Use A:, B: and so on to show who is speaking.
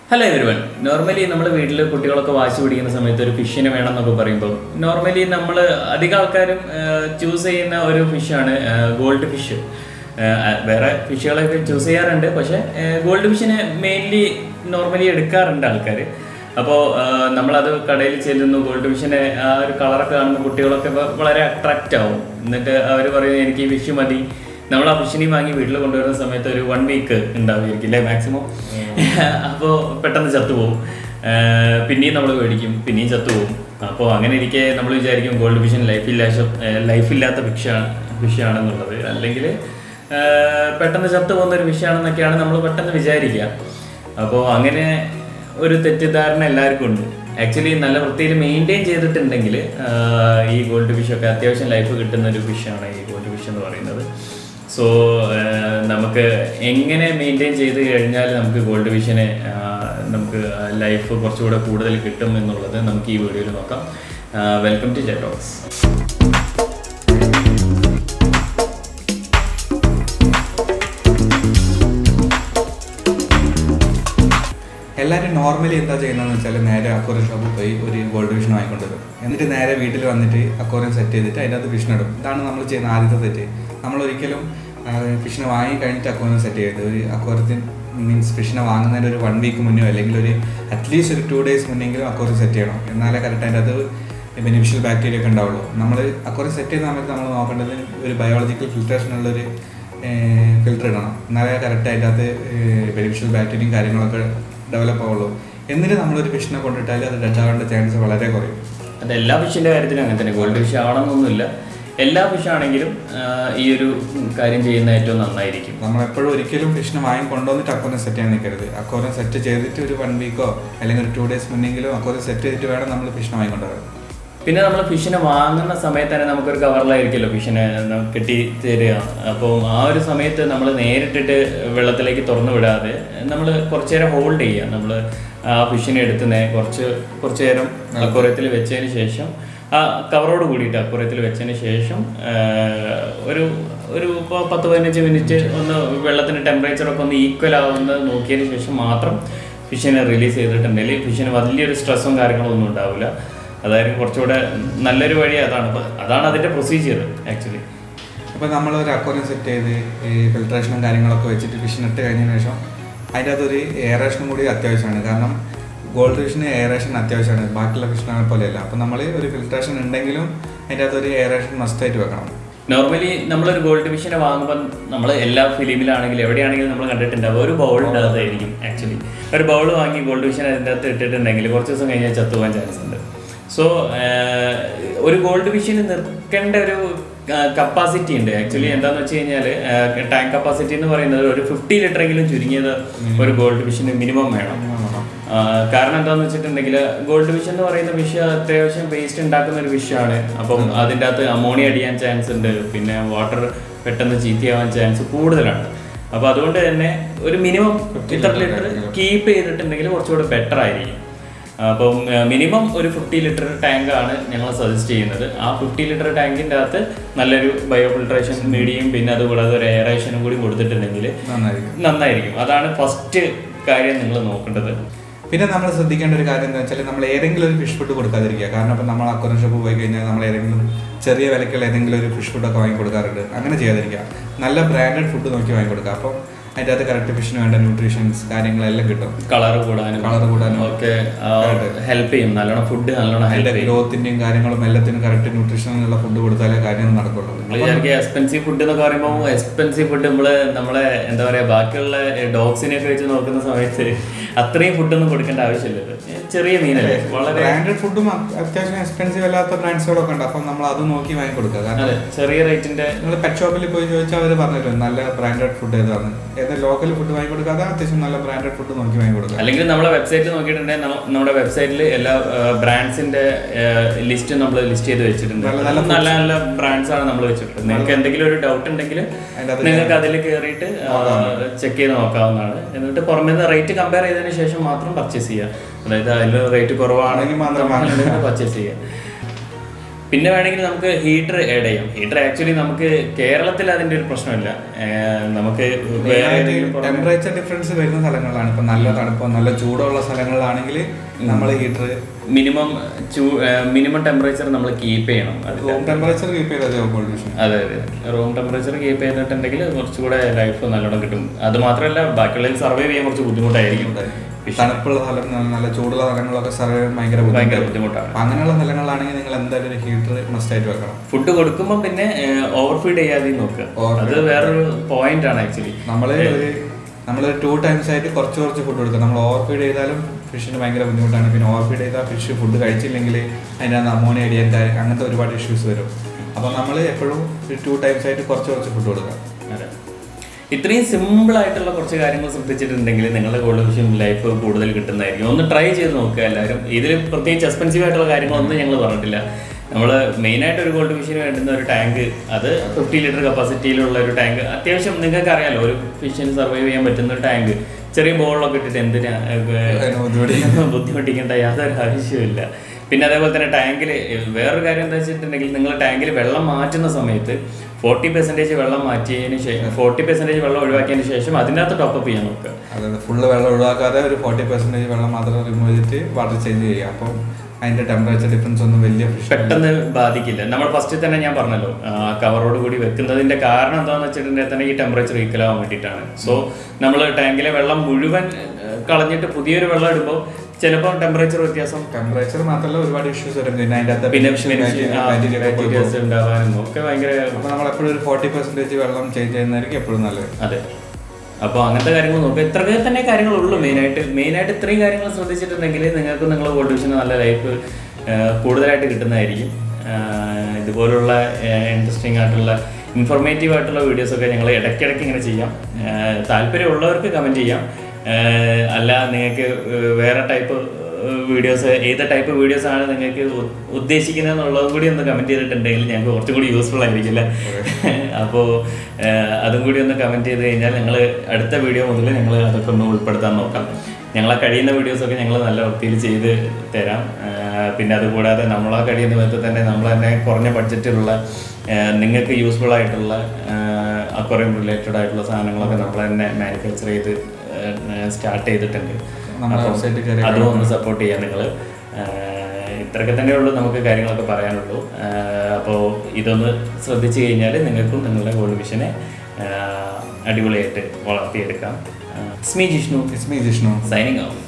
A: Hello everyone normally നമ്മൾ വീട്ടിൽ കുട്ടികളൊക്കെ വാശി പിടിക്കുന്ന സമയത്ത് ഒരു ഫിഷിനെ വേണം എന്നൊക്കെ പറയുമ്പോൾ നോർമലി നമ്മൾ അധികം ആൾക്കാരും ചൂസ് ചെയ്യുന്ന ഒരു ഫിഷാണ് ഗോൾഡ് ഫിഷ് വേറെ ഫിഷുകളൊക്കെ ചൂസ് ചെയ്യാറുണ്ട് പക്ഷേ ഗോൾഡ് ഫിഷിനെ മെയിൻലി നോർമലി എടുക്കാറുണ്ട് ആൾക്കാർ അപ്പോൾ നമ്മളത് കടയിൽ ചെല്ലുന്നു ഗോൾഡ് ഫിഷിനെ ആ ഒരു കളറൊക്കെ കാണുമ്പോൾ കുട്ടികളൊക്കെ വ- വളരെ അട്രാക്റ്റ് ആവും എന്നിട്ട് അവർ പറയും എനിക്ക് ഈ ഫിഷ് മതി നമ്മൾ ആ ഫിഷിനെ വാങ്ങി വീട്ടിൽ കൊണ്ടുവരുന്ന സമയത്ത് ഒരു വൺ വീക്ക് ഉണ്ടാവുമായിരിക്കും അല്ലേ മാക്സിമം അപ്പോൾ പെട്ടെന്ന് ചത്തുപോകും ആഹ് പിന്നെയും നമ്മൾ മേടിക്കും പിന്നെയും ചത്തുപോകും അപ്പോൾ അങ്ങനെ ഇരിക്കെ നമ്മൾ വിചാരിക്കും ഗോൾഡ് ഫിഷൻ ലൈഫില്ലാശ ലൈഫില്ലാത്ത ഫിഷാണ് ഫിഷാണെന്നുള്ളത് അല്ലെങ്കിൽ പെട്ടെന്ന് ചത്തുപോകുന്ന ഒരു ഫിഷാണെന്നൊക്കെയാണ് നമ്മൾ പെട്ടെന്ന് വിചാരിക്കുക അപ്പോൾ അങ്ങനെ ഒരു തെറ്റിദ്ധാരണ എല്ലാവർക്കും ഉണ്ട് ആക്ച്വലി നല്ല വൃത്തിയിൽ മെയിൻറ്റെയിൻ ചെയ്തിട്ടുണ്ടെങ്കിൽ ഈ ഗോൾഡ് ഫിഷൊക്കെ അത്യാവശ്യം ലൈഫ് കിട്ടുന്ന ഒരു ഫിഷാണ് ഈ ഗോൾഡ് ഫിഷ് എന്ന് പറയുന്നത് സോ നമുക്ക് എങ്ങനെ മെയിൻറ്റെയിൻ ചെയ്ത് കഴിഞ്ഞാൽ നമുക്ക് ഗോൾഡ് വിഷനെ നമുക്ക് ലൈഫ് കുറച്ചുകൂടെ കൂടുതൽ കിട്ടും എന്നുള്ളത് നമുക്ക് ഈ വീഡിയോയിൽ നോക്കാം വെൽക്കം ടു ജെറ്റോക്സ്
B: എല്ലാവരും നോർമലി എന്താ ചെയ്യുന്നതെന്ന് വെച്ചാൽ നേരെ അക്വറിയം ഷോപ്പിൽ പോയി ഒരു ഗോൾഡ് വിഷൻ വാങ്ങിക്കൊണ്ടുവരും എന്നിട്ട് നേരെ വീട്ടിൽ വന്നിട്ട് അക്വറിയം സെറ്റ് ചെയ്തിട്ട് അതിൻ്റെ അകത്ത് ഫിഷിനെ ഇടും ഇതാണ് നമ്മൾ ചെയ്യുന്ന ആദ്യത്തെ തെറ്റ് നമ്മൾ ഒരിക്കലും ഫിഷിനെ വാങ്ങി കഴിഞ്ഞിട്ട് അക്വറിയം സെറ്റ് ചെയ്യരുത് ഒരു അക്വറിയത്തിന് മീൻസ് ഫിഷിനെ വാങ്ങുന്നതിന് ഒരു വൺ വീക്ക് മുന്നോ അല്ലെങ്കിൽ ഒരു അറ്റ്ലീസ്റ്റ് ഒരു ടു ഡേയ്സ് മുന്നെങ്കിലും അക്വറിയം സെറ്റ് ചെയ്യണം എന്നാലേ കറക്റ്റ് അതിൻ്റെ അത് ബെനിഫിഷ്യൽ ബാക്ടീരിയ ഒക്കെ ഉണ്ടാവുള്ളൂ നമ്മൾ അക്വറിയം സെറ്റ് ചെയ്യുന്ന സമയത്ത് നമ്മൾ നോക്കേണ്ടത് ഒരു ബയോളജിക്കൽ ഫിൽട്രേഷനുള്ളൊരു ഫിൽറ്റർ ഇടണം എന്നാലേ കറക്റ്റ് അതിൻ്റെ അകത്ത് ബെനിഫിഷ്യൽ ബാക്ടീരിയയും കാര്യങ്ങളൊക്കെ ഡെവലപ്പ് ആവുള്ളൂ എന്നിട്ട് നമ്മളൊരു ഫിഷിനെ കൊണ്ടിട്ടാൽ അത് ഡെഡ് ആവേണ്ട ചാൻസ് വളരെ കുറയും
A: അത് എല്ലാ ഫിഷിൻ്റെ കാര്യത്തിലും അങ്ങനെ തന്നെ ഗോൾഡ് ഫിഷ് ആവണമെന്നൊന്നുമില്ല എല്ലാ ഫിഷാണെങ്കിലും ഈ ഒരു കാര്യം ചെയ്യുന്ന ഏറ്റവും നന്നായിരിക്കും
B: നമ്മളെപ്പോഴും ഒരിക്കലും ഫിഷിനെ വാങ്ങി കൊണ്ടുവന്നിട്ട് അക്വറിയം സെറ്റ് ചെയ്യാൻ നിൽക്കരുത് അക്വറിയം സെറ്റ് ചെയ്തിട്ട് ഒരു വൺ വീക്കോ അല്ലെങ്കിൽ ഒരു ടു ഡേയ്സ് മുന്നെങ്കിലും അക്വറിയം സെറ്റ് ചെയ്തിട്ട് വേണം നമ്മൾ ഫിഷിനെ വാങ്ങിക്കൊണ്ടുവരാൻ
A: പിന്നെ നമ്മൾ ഫിഷിനെ വാങ്ങുന്ന സമയത്ത് തന്നെ നമുക്കൊരു കവറിലായിരിക്കുമല്ലോ ഫിഷിനെ ന- കെട്ടി തരിക അപ്പോൾ ആ ഒരു സമയത്ത് നമ്മൾ നേരിട്ടിട്ട് വെള്ളത്തിലേക്ക് തുറന്നു വിടാതെ നമ്മൾ കുറച്ച് നേരം ഹോൾഡ് ചെയ്യുക നമ്മൾ ആ ഫിഷിനെ എടുത്ത് നേ കുറച്ച് കുറച്ച് നേരം അക്വറയത്തിൽ വെച്ചതിന് ശേഷം ആ കവറോട് കൂടിയിട്ട് അക്വറയത്തിൽ വെച്ചതിന് ശേഷം ആ, ഒരു ഒരു ഇപ്പോൾ പത്ത് പതിനഞ്ച് മിനിറ്റ് ഒന്ന് വെള്ളത്തിൻ്റെ ടെമ്പറേച്ചറൊക്കെ ഒന്ന് ഈക്വൽ ആവുന്നത് നോക്കിയതിന് ശേഷം മാത്രം ഫിഷിനെ റിലീസ് ചെയ്തിട്ടുണ്ടെങ്കിൽ ഫിഷിന് വലിയൊരു സ്ട്രെസ്സും കാര്യങ്ങളും ഒന്നും ഉണ്ടാവില്ല അതായിരിക്കും കുറച്ചുകൂടെ നല്ലൊരു വഴി അതാണ് അപ്പൊ അതാണ് അതിന്റെ പ്രൊസീജിയർ ആക്ച്വലി
B: അപ്പോൾ നമ്മൾ ഒരു അക്വറിയം സെറ്റ് ചെയ്ത് ഈ ഫിൽട്രേഷനും കാര്യങ്ങളൊക്കെ വെച്ചിട്ട് ഫിഷിന് ഇട്ട് കഴിഞ്ഞതിന് ശേഷം അതിൻ്റെ അകത്തൊരു എയറേഷനും കൂടി അത്യാവശ്യമാണ് കാരണം ഗോൾഡ് ഫിഷിന് എയറേഷൻ അത്യാവശ്യമാണ് ബാക്കിയുള്ള ഫിഷിനെ പോലെയല്ല അപ്പോൾ നമ്മൾ ഒരു ഫിൽട്രേഷൻ ഉണ്ടെങ്കിലും അതിൻ്റെ അകത്തൊരു എയറേഷൻ മസ്റ്റായിട്ട് വെക്കണം
A: നോർമലി നമ്മളൊരു ഗോൾഡ് ഫിഷിനെ വാങ്ങുമ്പോൾ നമ്മൾ എല്ലാ ഫിലിമിലാണെങ്കിലും എവിടെയാണെങ്കിലും നമ്മൾ കണ്ടിട്ടുണ്ടാവും ഒരു ബൗൾ ഉണ്ടാകാതായിരിക്കും ആക്ച്വലി ഒരു ബൗൾ വാങ്ങി ഗോൾഡ് ഫിഷിനെ അതിൻ്റെ അകത്ത് ഇട്ടിട്ടുണ്ടെങ്കിൽ കുറച്ച് ദിവസം കഴിഞ്ഞാൽ ചത്തുപോകാൻ ചാൻസ് ഉണ്ട് സോ ഒരു ഗോൾഡ് ഫിഷിന് നിൽക്കേണ്ട ഒരു കപ്പാസിറ്റി ഉണ്ട് ആക്ച്വലി എന്താന്ന് വെച്ച് കഴിഞ്ഞാൽ ടാങ്ക് കപ്പാസിറ്റി എന്ന് പറയുന്നത് ഒരു ഫിഫ്റ്റി ലിറ്റർ എങ്കിലും ചുരുങ്ങിയത് ഒരു ഗോൾഡ് ഫിഷിന് മിനിമം വേണം ആ, കാരണം എന്താന്ന് വെച്ചിട്ടുണ്ടെങ്കിൽ ഗോൾഡ് ഫിഷ് എന്ന് പറയുന്ന ഫിഷ് അത്യാവശ്യം വേസ്റ്റ് ഉണ്ടാക്കുന്ന ഒരു ഫിഷാണ് അപ്പം അതിൻ്റെ അകത്ത് അമോണിയ അടിയാൻ ചാൻസ് ഉണ്ട് പിന്നെ വാട്ടർ പെട്ടെന്ന് ചീത്തയാവാൻ ചാൻസ് കൂടുതലാണ് അപ്പോൾ അതുകൊണ്ട് തന്നെ ഒരു മിനിമം ഇത്ര ലിറ്റർ കീപ്പ് ചെയ്തിട്ടുണ്ടെങ്കിൽ കുറച്ചുകൂടെ ബെറ്റർ ആയിരിക്കും അപ്പം മിനിമം ഒരു ഫിഫ്റ്റി ലിറ്റർ ടാങ്ക് ആണ് ഞങ്ങൾ സജസ്റ്റ് ചെയ്യുന്നത് ആ ഫിഫ്റ്റി ലിറ്റർ ടാങ്കിൻ്റെ അകത്ത് നല്ലൊരു ബയോ ഫിൽട്രേഷൻ മീഡിയം പിന്നെ അതുകൂടാതെ ഒരു എയറേഷനും കൂടി കൊടുത്തിട്ടുണ്ടെങ്കിൽ
B: നന്നായിരിക്കും
A: നന്നായിരിക്കും അതാണ് ഫസ്റ്റ് കാര്യം നിങ്ങൾ നോക്കേണ്ടത്
B: പിന്നെ നമ്മൾ ശ്രദ്ധിക്കേണ്ട ഒരു കാര്യം എന്താ വെച്ചാൽ നമ്മൾ ഏതെങ്കിലും ഒരു ഫിഷ് ഫുഡ് കൊടുക്കാതിരിക്കുക കാരണം ഇപ്പം നമ്മൾ അക്വറിയം ഷോപ്പ് പോയി കഴിഞ്ഞാൽ നമ്മൾ ഏതെങ്കിലും ചെറിയ വിലക്കുള്ള ഏതെങ്കിലും ഒരു ഫിഷ് ഫുഡൊക്കെ വാങ്ങി കൊടുക്കാറുണ്ട് അങ്ങനെ ചെയ്യാതിരിക്കുക നല്ല ബ്രാൻഡഡ് ഫുഡ് നോക്കി വാങ്ങി കൊടുക്കുക അപ്പം അതിൻ്റെ അകത്ത് കറക്റ്റ് ഫിഷിന് വേണ്ട ന്യൂട്രീഷൻസ് കാര്യങ്ങളെല്ലാം കിട്ടും
A: കളർ കൂടാനും
B: കളർ കൂടാനും
A: ഒക്കെ ഹെൽപ്പ് ചെയ്യും നല്ലോണം ഫുഡ് നല്ലോണം ഹെൽപ്പ്
B: അതിൻ്റെ
A: ചെയ്യും
B: ഗ്രോത്തിൻ്റെയും കാര്യങ്ങളും എല്ലാത്തിനും കറക്റ്റ് ന്യൂട്രീഷനുള്ള ഫുഡ് കൊടുത്താലേ കാര്യം നടക്കുള്ളൂ
A: നമ്മൾ വിചാരിക്കുക എക്സ്പെൻസീവ് ഫുഡ് എന്നൊക്കെ പറയുമ്പോൾ എക്സ്പെൻസീവ് ഫുഡ് നമ്മള് നമ്മളെ എന്താ പറയാ ബാക്കിയുള്ള ഡോഗ്സിനെ ഒക്കെ വെച്ച് നോക്കുന്ന സമയത്ത് അത്രയും ഫുഡൊന്നും കൊടുക്കേണ്ട ആവശ്യമില്ല ചെറിയ മീനല്ലേ വളരെ
B: ബ്രാൻഡഡ് ഫുഡും അത്യാവശ്യം എക്സ്പെൻസീവ് അല്ലാത്ത ബ്രാൻഡ്സുകളൊക്കെ ഉണ്ട് അപ്പം നമ്മൾ അത് നോക്കി വാങ്ങി കൊടുക്കുക കാരണം
A: അതെ ചെറിയ റേറ്റിന്റെ
B: നിങ്ങൾ പെറ്റ് ഷോപ്പിൽ പോയി ചോദിച്ചാൽ അവർ പറഞ്ഞിട്ടുണ്ട് നല്ല ബ്രാൻഡഡ് ഫുഡ് ഏതാണ് ഏത് ലോക്കൽ ഫുഡ് വാങ്ങി കൊടുക്കാതെ അത്യാവശ്യം നല്ല ബ്രാൻഡഡ് ഫുഡ് നോക്കി വാങ്ങി കൊടുക്കുക
A: അല്ലെങ്കിൽ നമ്മളെ വെബ്സൈറ്റിൽ നോക്കിയിട്ടുണ്ടെങ്കിൽ നമ്മ- നമ്മുടെ വെബ്സൈറ്റിൽ എല്ലാ ബ്രാൻഡ്സിന്റെ ലിസ്റ്റ് നമ്മൾ ലിസ്റ്റ് ചെയ്ത് വെച്ചിട്ടുണ്ട്
B: നല്ല- നല്ല
A: നല്ല നല്ല ബ്രാൻഡ്സ് ആണ് നമ്മൾ വെച്ചിട്ടുള്ളത് നിങ്ങൾക്ക് എന്തെങ്കിലും ഒരു ഡൗട്ട് ഉണ്ടെങ്കിൽ
B: അതിന്റെ അത്
A: നിങ്ങൾക്ക് അതിൽ കയറിയിട്ട് ചെക്ക് ചെയ്ത് നോക്കാവുന്നതാണ് എന്നിട്ട് പുറമേ നിന്ന് റേറ്റ് കമ്പയർ ചെയ്തതിന് ശേഷം മാത്രം പർച്ചേസ് ചെയ്യുക അതായത് അതിൽ റേറ്റ് കുറവാണെങ്കിൽ
B: ആണെങ്കിൽ മാത്രം വാങ്ങുക.
A: പർച്ചേസ് ചെയ്യുക പിന്നെ വേണമെങ്കിൽ നമുക്ക് ഹീറ്റർ ആഡ് ചെയ്യാം ഹീറ്റർ ആക്ച്വലി നമുക്ക് കേരളത്തിൽ അതിന്റെ ഒരു പ്രശ്നമില്ല ഏർ നമുക്ക് വേറെ ഏതെങ്കിലും പുറമെ-
B: ടെമ്പറേച്ചർ ഡിഫറൻസ് വരുന്ന സ്ഥലങ്ങളിലാണ് ഇപ്പൊ നല്ല തണുപ്പോ നല്ല ചൂടുള്ള സ്ഥലങ്ങളിലാണെങ്കിൽ നമ്മൾ ഹീറ്റർ
A: മിനിമം ചൂ മിനിമം ടെമ്പറേച്ചർ നമ്മൾ കീപ്പ് ചെയ്യണം അത്
B: റൂം ടെമ്പറേച്ചർ കീപ്പ് ചെയ്താൽ ഗോൾഡ് വിഷൻ
A: അതെ അതെ റൂം ടെമ്പറേച്ചർ കീപ്പ് ചെയ്തിട്ടുണ്ടെങ്കിൽ കുറച്ചുകൂടെ ലൈഫ് നല്ലോണം കിട്ടും അത് മാത്രമല്ല ബാക്കിയുള്ളതിൽ സർവൈവ് ചെയ്യാൻ കുറച്ച് ബുദ്ധിമുട്ടായിരിക്കും
B: തണുപ്പുള്ള സ്ഥലം നല്ല- നല്ല ചൂടുള്ള സ്ഥലങ്ങളൊക്കെ സർവേ ഭയങ്കര
A: ഭയങ്കര
B: ബുദ്ധിമുട്ടായിരിക്കും.
A: ബുദ്ധിമുട്ടാണ്
B: അപ്പൊ അങ്ങനെയുള്ള സ്ഥലങ്ങളിലാണെങ്കിൽ നിങ്ങൾ എന്തായാലും ഒരു ഹീറ്റർ മസ്റ്റ് ആയിട്ട് വെക്കണം
A: ഫുഡ് കൊടുക്കുമ്പോൾ പിന്നെ ഓവർ ഫീഡ് ചെയ്യാതെ നോക്കുക
B: Overfeed.
A: അത് വേറൊരു പോയിന്റ് ആണ് ആക്ച്വലി
B: നമ്മൾ ഒരു നമ്മൾ ടു ടൈംസ് ആയിട്ട് കുറച്ച് കുറച്ച് ഫുഡ് കൊടുക്കുക നമ്മൾ ഓവർ ഫീഡ് ചെയ്താലും ഫിഷിന് ഭയങ്കര ബുദ്ധിമുട്ടാണ് പിന്നെ ഓവർ ഫീഡ് ചെയ്താൽ ഫിഷ് ഫുഡ് കഴിച്ചില്ലെങ്കിൽ അതിൻ്റെ അമോണിയ അടിയൻ്റെ അങ്ങനത്തെ ഒരുപാട് ഇഷ്യൂസ് വരും അപ്പോൾ നമ്മൾ എപ്പോഴും ടു ടൈംസ് ആയിട്ട് കുറച്ച് കുറച്ച് ഫുഡ് കൊടുക്കുക
A: അതെ ഇത്രയും സിമ്പിൾ ആയിട്ടുള്ള കുറച്ച് കാര്യങ്ങൾ ശ്രദ്ധിച്ചിട്ടുണ്ടെങ്കിൽ നിങ്ങളുടെ ഗോൾഡ് ഫിഷിംഗ് ലൈഫ് കൂടുതൽ കിട്ടുന്നതായിരിക്കും ഒന്ന് ട്രൈ ചെയ്ത് നോക്കുക എല്ലാവരും ഇതിൽ പ്രത്യേകിച്ച് എക്സ്പെൻസീവ് ആയിട്ടുള്ള കാര്യങ്ങളൊന്നും ഞങ്ങൾ പറഞ്ഞിട്ടില്ല നമ്മൾ മെയിനായിട്ട് ഒരു ഗോൾഡ് ഫിഷിന് വേണ്ടുന്ന ഒരു ടാങ്ക് അത് ഫിഫ്റ്റി ലിറ്റർ കപ്പാസിറ്റിയിലുള്ള ഒരു ടാങ്ക് അത്യാവശ്യം നിങ്ങൾക്ക് അറിയാലോ ഒരു ഫിഷിന് സർവൈവ് ചെയ്യാൻ പറ്റുന്ന ഒരു ടാങ്ക് ചെറിയ ബോളിലൊക്കെ ഇട്ടിട്ട് എന്തിനാ
B: അതിന് ബുദ്ധിമുട്ടി.
A: ബുദ്ധിമുട്ടിക്കേണ്ട യാതൊരു ആവശ്യമില്ല പിന്നെ അതേപോലെ തന്നെ ടാങ്കിൽ വേറൊരു കാര്യം എന്താ വെച്ചിട്ടുണ്ടെങ്കിൽ നിങ്ങൾ ടാങ്കിൽ വെള്ളം മാറ്റുന്ന സമയത്ത് ഫോർട്ടി പെർസെൻറ്റേജ് വെള്ളം മാറ്റിയതിന് ശേഷം ഫോർട്ടി പെർസെൻറ്റേജ് വെള്ളം ഒഴിവാക്കിയതിന് ശേഷം അതിനകത്ത് ടോപ്പപ്പ് ചെയ്യാൻ നോക്കുക
B: അതായത് ഫുള്ള് വെള്ളം ഒഴിവാക്കാതെ ഒരു ഫോർട്ടി പെർസെൻറ്റേജ് വെള്ളം മാത്രം റിമൂവ് ചെയ്തിട്ട് വാട്ടർ ചേഞ്ച് ചെയ്യുക അപ്പം അതിൻ്റെ ടെമ്പറേച്ചർ ഡിഫറൻസ് ഒന്നും വലിയ ഫിഷ്
A: പെട്ടെന്ന് ബാധിക്കില്ല നമ്മൾ ഫസ്റ്റ് തന്നെ ഞാൻ പറഞ്ഞല്ലോ കവറോട് കൂടി വെക്കുന്നതിന്റെ കാരണം എന്താണെന്ന് വെച്ചിട്ടുണ്ടെങ്കിൽ തന്നെ ഈ ടെമ്പറേച്ചർ ഈക്വൽ ആവാൻ വേണ്ടിയിട്ടാണ് സോ നമ്മൾ ടാങ്കിലെ വെള്ളം മുഴുവൻ ആ, കളഞ്ഞിട്ട് പുതിയൊരു വെള്ളം ഇടുമ്പോൾ ചിലപ്പോൾ ടെമ്പറേച്ചർ വ്യത്യാസം
B: ടെമ്പറേച്ചർ മാത്രമല്ല ഒരുപാട് ഇഷ്യൂസ് വരും പിന്നെ അതിൻ്റെ അകത്ത്
A: പിന്നെ
B: bacteria ഒക്കെ പോയി
A: ബാക്ടീരിയസ് ഉണ്ടാവാനും ഒക്കെ ഭയങ്കര
B: അപ്പോൾ നമ്മൾ എപ്പോഴും ഒരു ഫോർട്ടി പെർസെൻറ്റേജ് വെള്ളം ചേഞ്ച് ചെയ്യുന്നതായിരിക്കും എപ്പോഴും നല്ലത്
A: അതെ അപ്പോൾ അങ്ങനത്തെ കാര്യങ്ങൾ നോക്കുക ഇത്രയൊക്കെ തന്നെ കാര്യങ്ങളുള്ളൂ മെയിനായിട്ട് മെയിനായിട്ട് ഇത്രയും കാര്യങ്ങൾ ശ്രദ്ധിച്ചിട്ടുണ്ടെങ്കിൽ നിങ്ങൾക്ക് നിങ്ങളുടെ ഗോൾഡ് വിഷന് നല്ല ലൈഫ് കൂടുതലായിട്ട് കിട്ടുന്നതായിരിക്കും ആ, ഇതുപോലുള്ള ഇൻട്രസ്റ്റിംഗ് ആയിട്ടുള്ള ഇൻഫോർമേറ്റീവ് ആയിട്ടുള്ള വീഡിയോസൊക്കെ ഞങ്ങൾ ഇടയ്ക്കിടയ്ക്ക് ഇങ്ങനെ ചെയ്യാം ആ, താല്പര്യമുള്ളവർക്ക് കമൻറ്റ് ചെയ്യാം ആ, അല്ല നിങ്ങൾക്ക് വേറെ ടൈപ്പ് വീഡിയോസ് ഏത് ടൈപ്പ് വീഡിയോസ് ആണ് നിങ്ങൾക്ക് ഉ- ഉദ്ദേശിക്കുന്നത് എന്നുള്ളതും കൂടി ഒന്ന് കമൻറ്റ് ചെയ്തിട്ടുണ്ടെങ്കിൽ ഞങ്ങൾക്ക് കുറച്ചും കൂടി യൂസ്ഫുൾ ആയിരിക്കും അല്ലേ അപ്പോൾ അതും കൂടി ഒന്ന് കമൻറ്റ് ചെയ്ത് കഴിഞ്ഞാൽ ഞങ്ങൾ അടുത്ത വീഡിയോ മുതൽ ഞങ്ങൾ അതൊക്കെ ഒന്ന് ഉൾപ്പെടുത്താൻ നോക്കാം ഞങ്ങളെ കഴിയുന്ന വീഡിയോസൊക്കെ ഞങ്ങൾ നല്ല വൃത്തിയിൽ ചെയ്ത് തരാം ആ, പിന്നെ അതുകൂടാതെ നമ്മളെ കഴിയുന്ന വിധത്തിൽ തന്നെ നമ്മൾ തന്നെ കുറഞ്ഞ ബഡ്ജറ്റിലുള്ള നിങ്ങൾക്ക് യൂസ്ഫുൾ ആയിട്ടുള്ള അക്വറിയം റിലേറ്റഡ് ആയിട്ടുള്ള സാധനങ്ങളൊക്കെ നമ്മൾ തന്നെ മാനുഫാക്ചർ ചെയ്ത് സ്റ്റാർട്ട് ചെയ്തിട്ടുണ്ട്
B: നമ്മുടെ
A: അപ്പം
B: website കയറി
A: അതും ഒന്ന് സപ്പോർട്ട് ചെയ്യാം നിങ്ങൾ ഇത്രയൊക്കെ തന്നെ ഉള്ളൂ നമുക്ക് കാര്യങ്ങളൊക്കെ പറയാനുള്ളൂ അപ്പോൾ ഇതൊന്ന് ശ്രദ്ധിച്ചു കഴിഞ്ഞാൽ നിങ്ങൾക്കും നിങ്ങളുടെ ഗോൾഡ് വിഷനെ അടിപൊളിയായിട്ട് വളർത്തിയെടുക്കാം സ്മി Jishnu
B: it's me Jishnu
A: signing of